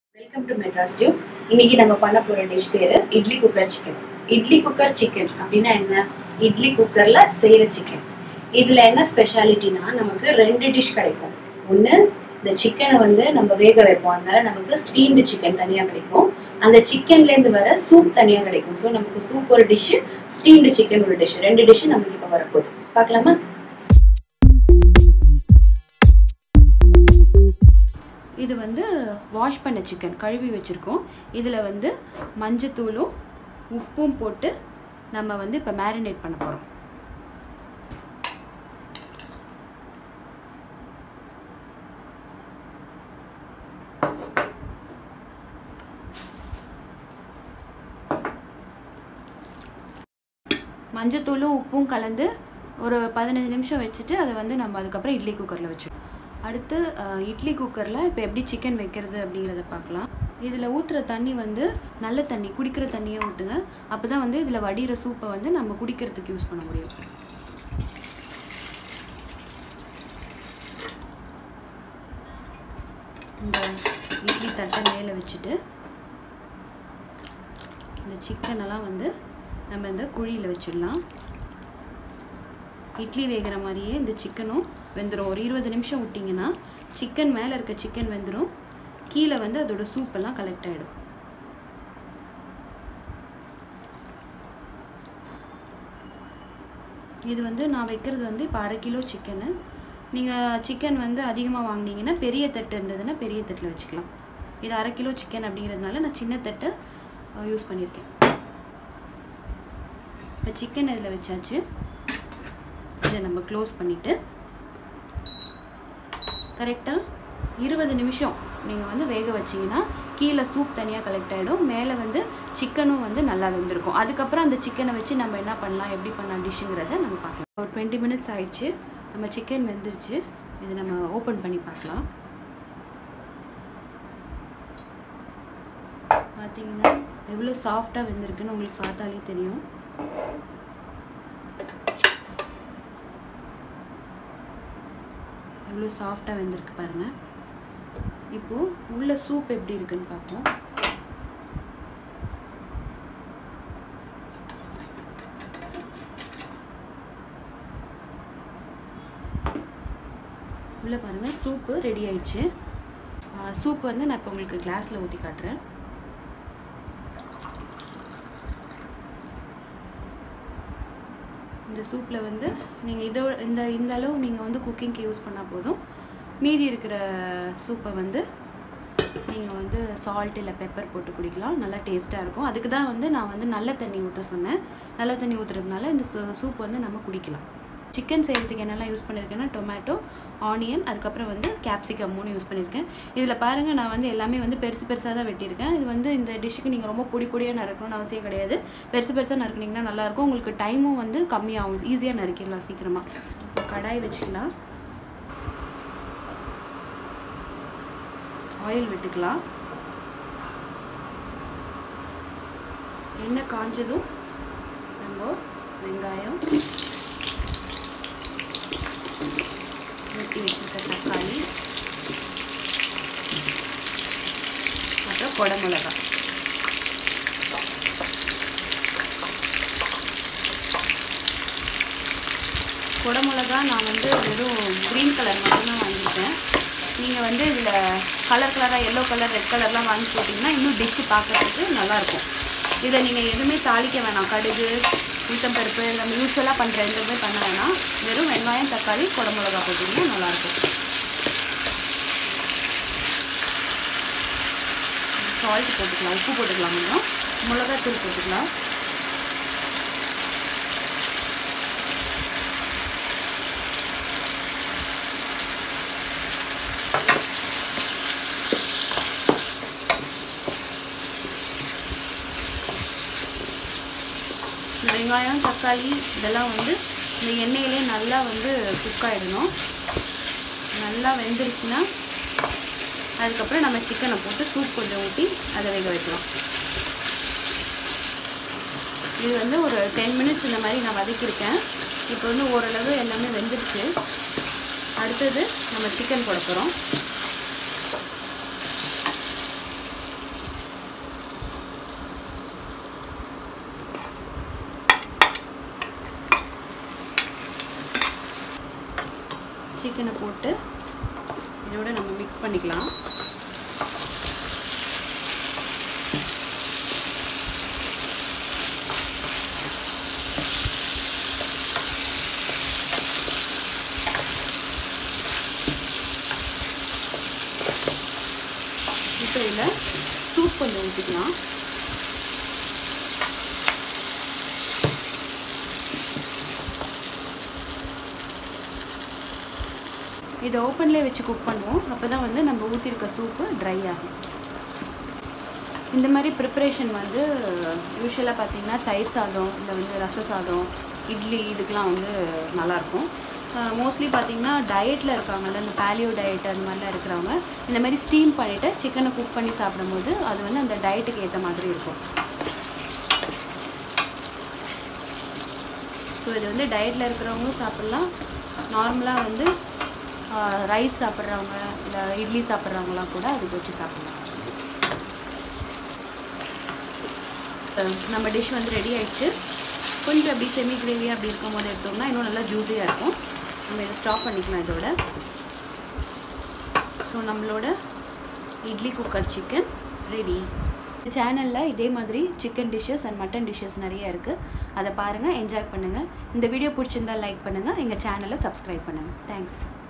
welcome to Madras tube இன்னைக்கு நம்ம பண்ண போற டிஷ் பேரு idli cooker chicken idli cooker chicken அப்படின்னா என்ன இட்லி குக்கர்ல செய்யற சிக்கன் இதுல என்ன ஸ்பெஷாலிட்டினா நமக்கு ரெண்டு டிஷ் கிடைக்கும் ஒன்று இந்த சிக்கனை வந்து நம்ம வேக வைப்போம் அதனால நமக்கு ஸ்டீம்டு சிக்கன் தனியாக கிடைக்கும் அந்த சிக்கன்லேருந்து வர சூப் தனியாக கிடைக்கும் ஸோ நமக்கு சூப் ஒரு டிஷ்ஷு ஸ்டீம்டு சிக்கன் ஒரு டிஷ் ரெண்டு டிஷ்ஷு நமக்கு இப்போ வரப்போகுது பார்க்கலாமா இது வந்து வாஷ் பண்ண சிக்கன் கழுவி வச்சுருக்கோம் இதில் வந்து மஞ்சத்தூளும் உப்பும் போட்டு நம்ம வந்து இப்போ மேரினேட் பண்ண போகிறோம் மஞ்சத்தூளும் உப்பும் கலந்து ஒரு பதினஞ்சு நிமிஷம் வச்சுட்டு அதை வந்து நம்ம அதுக்கப்புறம் இட்லி குக்கரில் வச்சிடுவோம் அடுத்து அஹ், இட்லி குக்கரில் இப்போ எப்படி சிக்கன் வைக்கிறது அப்படிங்கிறத பார்க்கலாம் இதில் ஊற்றுற தண்ணி வந்து நல்ல தண்ணி குடிக்கிற தண்ணியை ஊற்றுங்க அப்போ தான் வந்து இதில் வடிகிற சூப்பை வந்து நம்ம குடிக்கிறதுக்கு யூஸ் பண்ண முடியும் இந்த இட்லி தட்டை மேலே வச்சுட்டு இந்த சிக்கனெல்லாம் வந்து நம்ம இந்த குழியில் வச்சிடலாம் இட்லி வேகிற மாதிரியே இந்த சிக்கனும் வெந்துடும் ஒரு இருபது நிமிஷம் விட்டிங்கன்னா சிக்கன் மேலே இருக்க சிக்கன் வெந்துடும் கீழே வந்து அதோட சூப்பெல்லாம் கலெக்ட் ஆகிடும் இது வந்து நான் வைக்கிறது வந்து இப்போ அரை கிலோ சிக்கனு நீங்கள் சிக்கன் வந்து அதிகமாக வாங்கினீங்கன்னா பெரிய தட்டு இருந்ததுன்னா பெரிய தட்டில் வச்சுக்கலாம் இது அரை கிலோ சிக்கன் அப்படிங்கிறதுனால நான் சின்ன தட்டை யூஸ் பண்ணியிருக்கேன் இப்போ சிக்கன் இதில் வச்சாச்சு இதை நம்ம க்ளோஸ் பண்ணிவிட்டு கரெக்டாக இருபது நிமிஷம் நீங்கள் வந்து வேக வச்சிங்கன்னா கீழே சூப் தனியாக கலெக்ட் ஆகிடும் மேலே வந்து சிக்கனும் வந்து நல்லா வெந்திருக்கும் அதுக்கப்புறம் அந்த சிக்கனை வச்சு நம்ம என்ன பண்ணலாம் எப்படி பண்ணலாம் டிஷ்ஷுங்கிறத நம்ம பார்க்கலாம் ஒரு டுவெண்ட்டி மினிட்ஸ் ஆயிடுச்சு நம்ம சிக்கன் வெந்துருச்சு இது நம்ம ஓப்பன் பண்ணி பார்க்கலாம் பார்த்தீங்கன்னா எவ்வளோ சாஃப்டாக வெந்திருக்குன்னு உங்களுக்கு பார்த்தாலே தெரியும் எவ்வளோ சாஃப்டாக வெந்திருக்கு பாருங்கள் இப்போது உள்ள சூப் எப்படி இருக்குன்னு பார்ப்போம் உள்ளே பாருங்கள் சூப்பு ரெடி ஆயிடுச்சு சூப் வந்து நான் இப்போ உங்களுக்கு கிளாஸில் ஊற்றி காட்டுறேன் இந்த சூப்பில் வந்து நீங்கள் இதோ இந்த இந்த அளவு நீங்கள் வந்து குக்கிங்க்கு யூஸ் பண்ணால் போதும் மீதி இருக்கிற சூப்பை வந்து நீங்கள் வந்து சால்ட் இல்லை பெப்பர் போட்டு குடிக்கலாம் நல்லா டேஸ்ட்டாக இருக்கும் அதுக்கு தான் வந்து நான் வந்து நல்ல தண்ணி ஊற்ற சொன்னேன் நல்ல தண்ணி ஊற்றுறதுனால இந்த சூப் வந்து நம்ம குடிக்கலாம் சிக்கன் செய்கிறதுக்கு என்னெல்லாம் யூஸ் பண்ணியிருக்கேன்னா டொமேட்டோ ஆனியன் அதுக்கப்புறம் வந்து கேப்சிகம் மூணு யூஸ் பண்ணியிருக்கேன் இதில் பாருங்கள் நான் வந்து எல்லாமே வந்து பெருசு பெருசாக தான் வெட்டியிருக்கேன் இது வந்து இந்த டிஷ்ஷுக்கு நீங்கள் ரொம்ப பொடி பொடியாக நறுக்கணும்னு அவசியம் கிடையாது பெருசு பெருசாக நறுக்குனீங்கன்னா நல்லாயிருக்கும் உங்களுக்கு டைமும் வந்து கம்மியாகும் ஈஸியாக நறுக்கிடலாம் சீக்கிரமாக கடாய் வச்சுக்கலாம் ஆயில் விட்டுக்கலாம் எண்ணெய் காஞ்சதும் நம்ம வெங்காயம் வெட்டி வச்சுருக்க தக்காளி அப்புறம் குடமிளகா குடமிளகா நான் வந்து வெறும் க்ரீன் கலர் மட்டும்தான் வாங்கியிருக்கேன் நீங்கள் வந்து இதில் கலர் கலராக எல்லோ கலர் ரெட் கலர்லாம் வாங்கி போட்டிங்கன்னா இன்னும் டிஷ்ஷு பார்க்குறதுக்கு நல்லாயிருக்கும் இதை நீங்கள் எதுவுமே தாளிக்க வேணாம் கடுகு உளுத்தம்பருப்பு நம்ம யூஸ்வலாக பண்ணுற எதுவுமே பண்ண வேணாம் வெறும் வெங்காயம் தக்காளி குடமிளகா போட்டிங்கன்னா நல்லாயிருக்கும் சால்ட் போட்டுக்கலாம் உப்பு போட்டுக்கலாம் இன்னும் மிளகாத்தூள் போட்டுக்கலாம் இந்த வெங்காயம் தக்காளி இதெல்லாம் வந்து இந்த எண்ணெயிலே நல்லா வந்து குக் ஆகிடணும் நல்லா வெந்துருச்சுன்னா அதுக்கப்புறம் நம்ம சிக்கனை போட்டு சூப் கொஞ்சம் ஊற்றி அதை வேக வைக்கலாம் இது வந்து ஒரு டென் மினிட்ஸ் இந்த மாதிரி நான் வதக்கியிருக்கேன் இப்போ வந்து ஓரளவு எல்லாமே வெந்துருச்சு அடுத்தது நம்ம சிக்கன் போட போகிறோம் போட்டு இதோட நம்ம மிக்ஸ் பண்ணிக்கலாம் இப்போ இதில் சூப் கொஞ்சம் ஊற்றிக்கலாம் இதை ஓப்பன்லேயே வச்சு குக் பண்ணுவோம் அப்போ தான் வந்து நம்ம ஊற்றிருக்க சூப்பு ட்ரை ஆகும் இந்த மாதிரி ப்ரிப்பரேஷன் வந்து யூஸ்வலாக பார்த்தீங்கன்னா தயிர் சாதம் இல்லை வந்து ரச சாதம் இட்லி இதுக்கெலாம் வந்து நல்லாயிருக்கும் மோஸ்ட்லி பார்த்தீங்கன்னா டயட்டில் இருக்காங்கல்ல இந்த பேலியோ டயட் அந்த மாதிரிலாம் இருக்கிறவங்க இந்த மாதிரி ஸ்டீம் பண்ணிவிட்டு சிக்கனை குக் பண்ணி சாப்பிடும்போது அது வந்து அந்த டயட்டுக்கு ஏற்ற மாதிரி இருக்கும் ஸோ இது வந்து டயட்டில் இருக்கிறவங்களும் சாப்பிட்லாம் நார்மலாக வந்து ரைஸ் சாப்பிட்றவங்க இல்லை இட்லி சாப்பிட்றவங்களாம் கூட அதுக்கு வச்சு சாப்பிட்லாம் நம்ம டிஷ் வந்து ரெடி ஆயிடுச்சு கொஞ்சம் அப்படி செமி கிரேவியாக அப்படி இருக்கும் போது எடுத்தோம்னா இன்னும் நல்லா ஜூஸியாக இருக்கும் நம்ம இதை ஸ்டாப் பண்ணிக்கலாம் இதோட ஸோ நம்மளோட இட்லி குக்கர் சிக்கன் ரெடி சேனலில் இதே மாதிரி chicken dishes and mutton dishes நிறைய இருக்குது அதை பாருங்கள் என்ஜாய் பண்ணுங்கள் இந்த வீடியோ பிடிச்சிருந்தால் லைக் பண்ணுங்கள் எங்கள் சேனலை சப்ஸ்கிரைப் பண்ணுங்கள் தேங்க்ஸ்